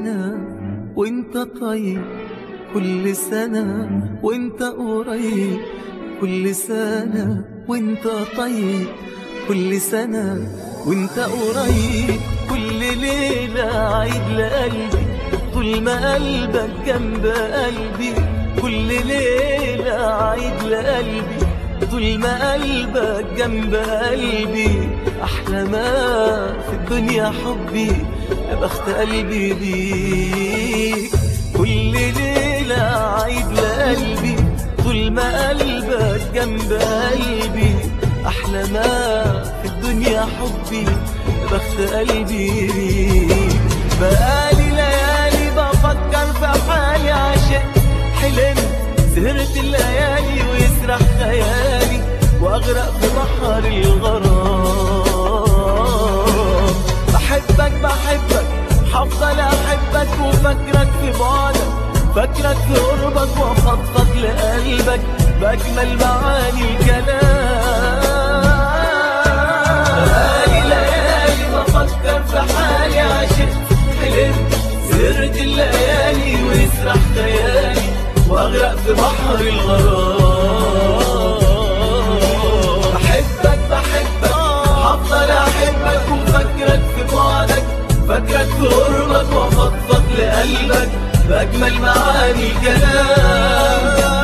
سنة وانت طيب كل سنة وانت قريب كل سنة وانت طيب كل سنة وانت قريب كل ليلة عيد لقلبي طول ما قلبك جنب قلبي كل ليلة عيد لقلبي طول ما قلبك جنب قلبي أحلى ما في الدنيا حبي يا بخت قلبي بيك كل ليلة عيد لقلبي طول ما قلبك جنب قلبي أحلى ما في الدنيا حبي يا بخت قلبي بيك بقالي ليالي بفكر في حالي عشقت حلمت سهرت الليالي ويسرح خيالي واغرق في بحر الغرام بحبك بحبك حفضل احبك وفكرك في بعدك فكرك في قربك وافضفض لقلبك باجمل معاني الكلام بقالي ليالي بفكر في حالي عشقت حلمت سهرت الليالي ويسرح خيالي واغرق في بحر الغرام بحبك بحبك هفضل احبك وفكرك في بعدك فكرك في قربك وافضفض لقلبك باجمل معاني الكلام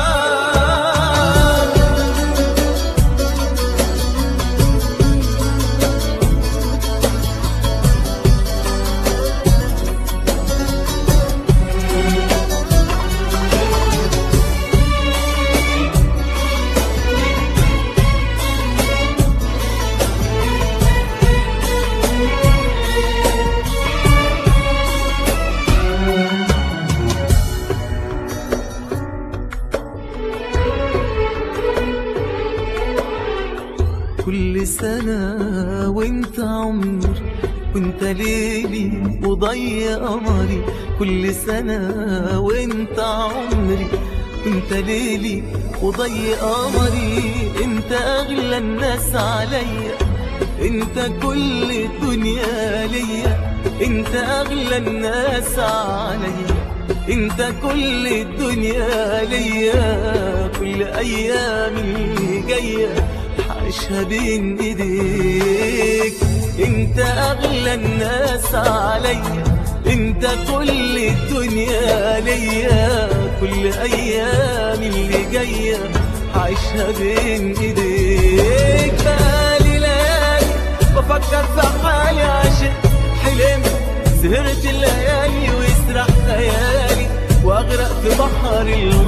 كل سنة وانت عمري وانت ليلي وضي قمري كل سنة وانت عمري وانت ليلي وضي قمري انت اغلى الناس عليا انت كل الدنيا ليا انت اغلى الناس عليا انت كل الدنيا ليا كل ايام اللي جايه عايشها بين ايديك انت اغلى الناس عليا انت كل الدنيا ليا كل ايام اللي جايه عايشها بين ايديك بقالي ليالي بفكر في حالي عشان حلمت سهرت الليالي ويسرح خيالي واغرق في بحر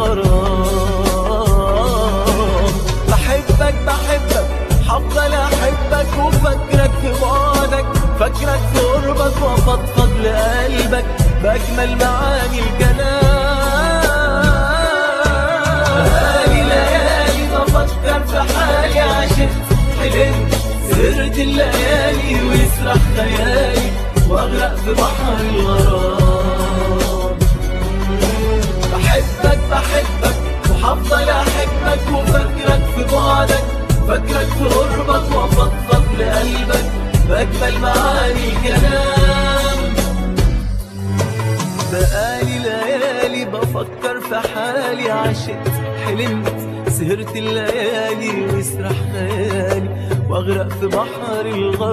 الغرام بحبك بحبك هفضل احبك وفكرك في بعدك فكرك في قربك وافضفض لقلبك باجمل معاني الكلام بقالي ليالي بفكر في حالي عشقت حلمت سهرت الليالي ويسرح خيالي واغرق في بحر الغرام بحبك بحبك وهفضل احبك وفكرك في بعدك فكرك في قربك وافضفض لقلبك باجمل معاني الكلام بقالي ليالي بفكر في حالي عشقت حلمت سهرت الليالي ويسرح خيالي واغرق في بحر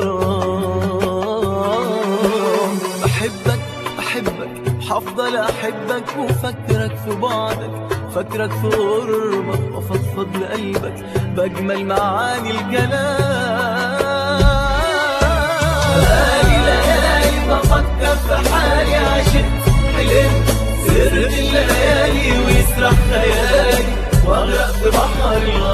الغرام بحبك بحبك هفضل احبك وفكرك في بعدك فكرك في قربك وافضفض لقلبك باجمل معاني الكلام بقالي ليالي بفكر في حالي عشقت حلمت سهرت الليالي ويسرح خيالي واغرق في بحر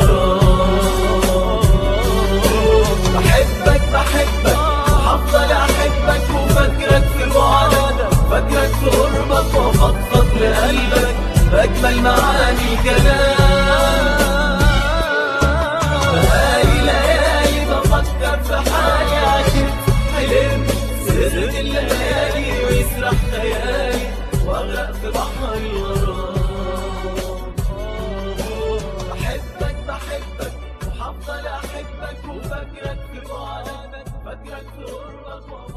الغرام بحبك بحبك هفضل احبك وفكرك في بعدك فكرك في قربك وافضفض لقلبك باجمل معاني الكلام بقالي ليالي بفكر في حالي عشقت حلمت سهرت الليالي ويسرح خيالي واغرق في بحر الغرام بحبك بحبك وهفضل احبك وفكرك في بعدك فكرك في قربك